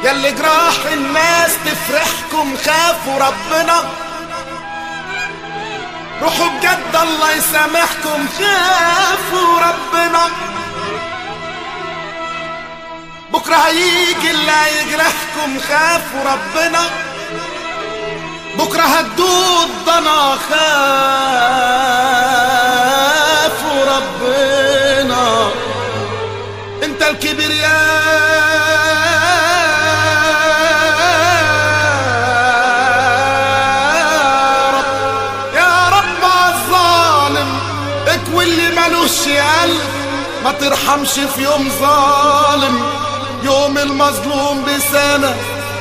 ياللي جراح الناس تفرحكم خافوا ربنا روحوا بجد الله يسامحكم خافوا ربنا بكرة هيجي اللي هيجرحكم خافوا ربنا بكرة هتدود ضنا خافوا ربنا انت الكبير يا رب يا رب عالظالم اكوي اللي ملوش قلب ما ترحمش في يوم ظالم يوم المظلوم بسنة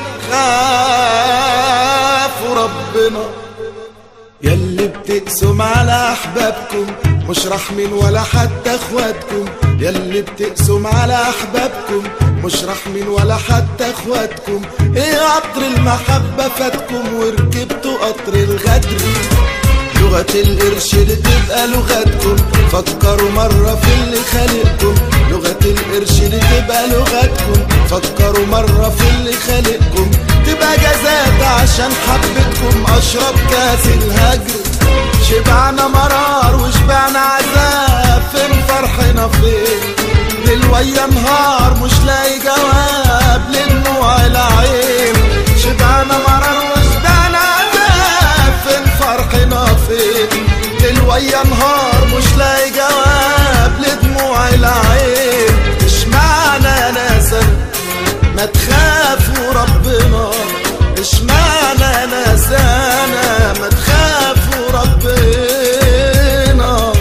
خافوا ربنا يلي بتقسم على احبابكم مش رحمين ولا حتى اخواتكم يلي بتقسم على احبابكم مش رحمين ولا حتى اخواتكم ايه قطر المحبة فاتكم وركبتوا قطر الغدر لغة القرش اللي تبقى لغتكم فكروا مرة في اللي خالقكم لغة القرش اللي تبقى لغتكم فكروا مرة في اللي خالقكم تبقى جزات عشان حبتكم اشرب كاس الهجر شبعنا مرار وشبعنا عذاب فين فرحنا فين للويا نهار مش لاقي جواب لدموع العين شبعنا مرار وشبعنا عذاب فين فرحنا فين للويا نهار مش لاقي جواب لدموع العين اشمعنى يا ناس ما تخافوا ربنا اشمعنى يا ناس انا ما تخافوا ربنا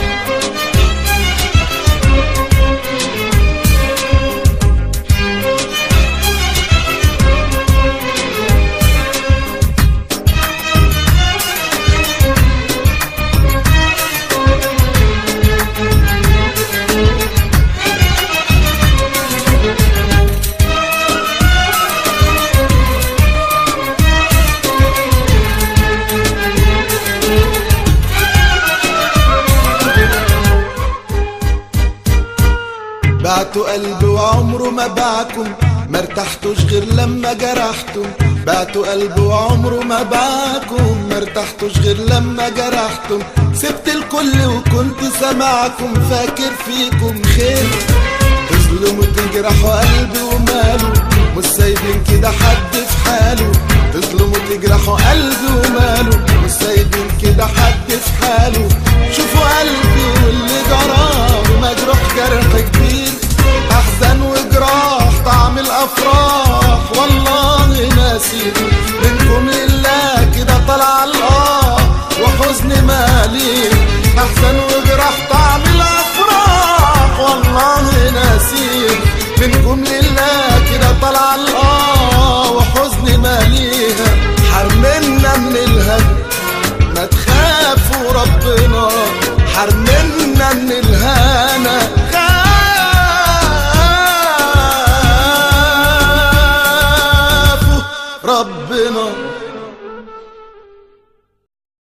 بعتوا قلبي وعمره ما باعكم ما ارتحتوش غير لما جرحتم بعتوا قلبي وعمره ما باعكم ما ارتحتوش غير لما جرحتم سبت الكل وكنت سامعكم فاكر فيكم خير تظلموا تجرحوا قلبي وماله مش سايبين كده حد في حاله تظلموا تجرحوا قلبي وماله مش سايبين كده حد في حاله شوفوا قلبي واللي جراه مجروح جرح كبير احزان وجراح طعم الافراح والله ناسي منكم لله كده طلع الله وحزن مالي احزان وجراح طعم الافراح والله ناسي منكم لله كده طلع الله وحزن ماليها حرمنا من الهم ما تخافوا ربنا حرمنا من الهنا خافوا ربنا